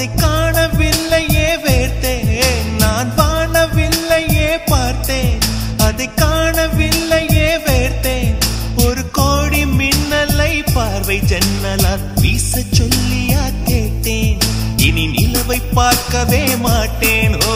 அதை காணவில்லையே வேர்த்தேன் நான் வாழவில்லையே பார்த்தேன் அதை காணவில்லையே வேர்த்தேன் ஒரு கோடி மின்னலை பார்வை ஜன்னலால் வீச சொல்லியா கேட்டேன் இனி நிலவை பார்க்கவே மாட்டேன் ஓ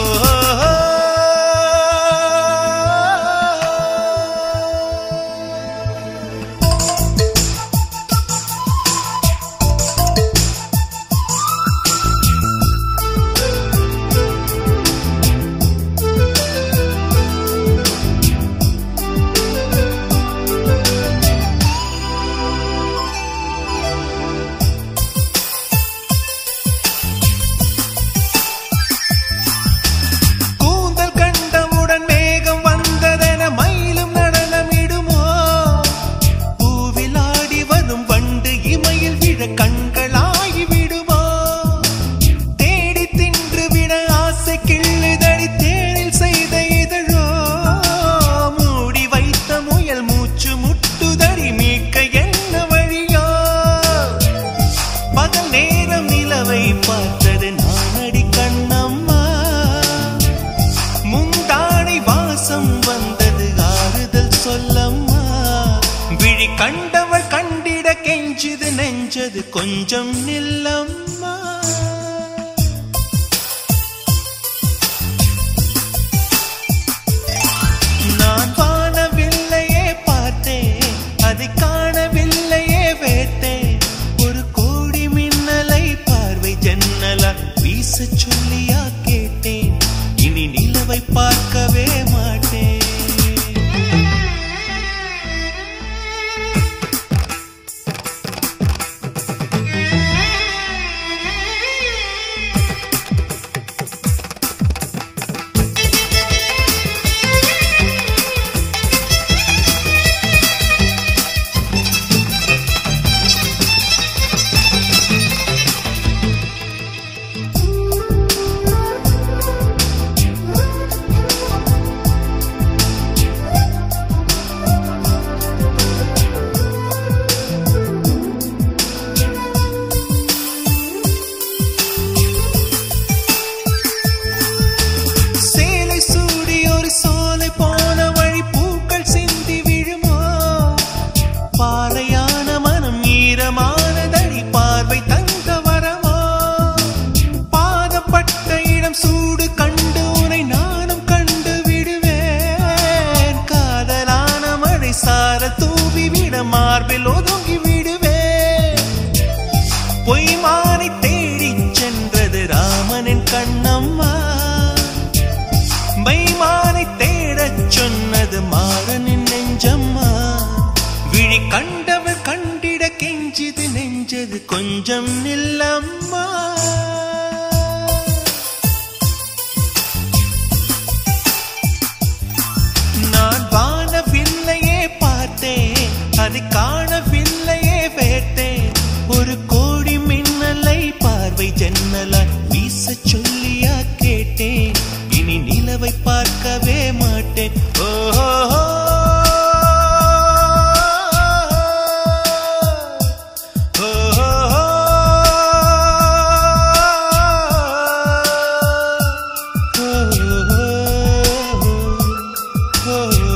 கூந்தல் கண்டவுடன் மேகம் வந்ததென மயிலும் நடனமிடுமோ பூவில் ஆடி வரும் வண்டு இமையில் விழ கண்களாகி விடுமோ தேடி தின்று விட ஆசை கிள்ளுதடி தேனில் செய்த இதழோ மூடி வைத்த முயல் மூச்சு முட்டுதடி மீட்க என்ன வழியோ பகல் நேரம் நிலவை பார்த்தது நானடி கண்ணம்மா முந்தானை வாசம் வந்தது ஆறுதல் சொல்லம்மா விழி கண்டவள் கண்டிட கெஞ்சுது நெஞ்சது கொஞ்சம் நில்லம்மா நான் வானவில்லையே பார்த்தேன் அதை காணவில்லையே வேட்டேன் ஒரு கோடி மின்னலை பார்வை ஜன்னலா வீச சொல்லியா கேட்டேன் இனி நிலவை பார்க்கவே மாட்டேன் சேலை சூடி ஒரு சோலை போன வழி பூக்கள் சிந்தி விழுமோ பாறையான மனம் ஈரமானதடி பார்வை தங்க வரமோ பாதப்பட்ட இடம் சூடு கண்டு உனை நானும் கண்டு விடுவேன் காதலான மழை சார தூவி விட மார்பில் ஒதுங்கி விடுவேன் பொய்மானை தேடிச் சென்றது ராமனின் கண்ணம்மா மைமானை தேடச் சொன்னது மாறனின் நெஞ்சம்மா விழி கண்டவர் கண்டிட கெஞ்சிது நெஞ்சது கொஞ்சம் நில்லம்மா நான் வானவில்லையே பார்த்தேன் அதை காணவில்லையே வேட்டேன் ஒரு கோடி மின்னலை பார்வை ஜன்னலால் வீச சொல்லியா கேட்டேன் இனி நிலவை பார்க்கவே மாட்டேன் ஓ Oh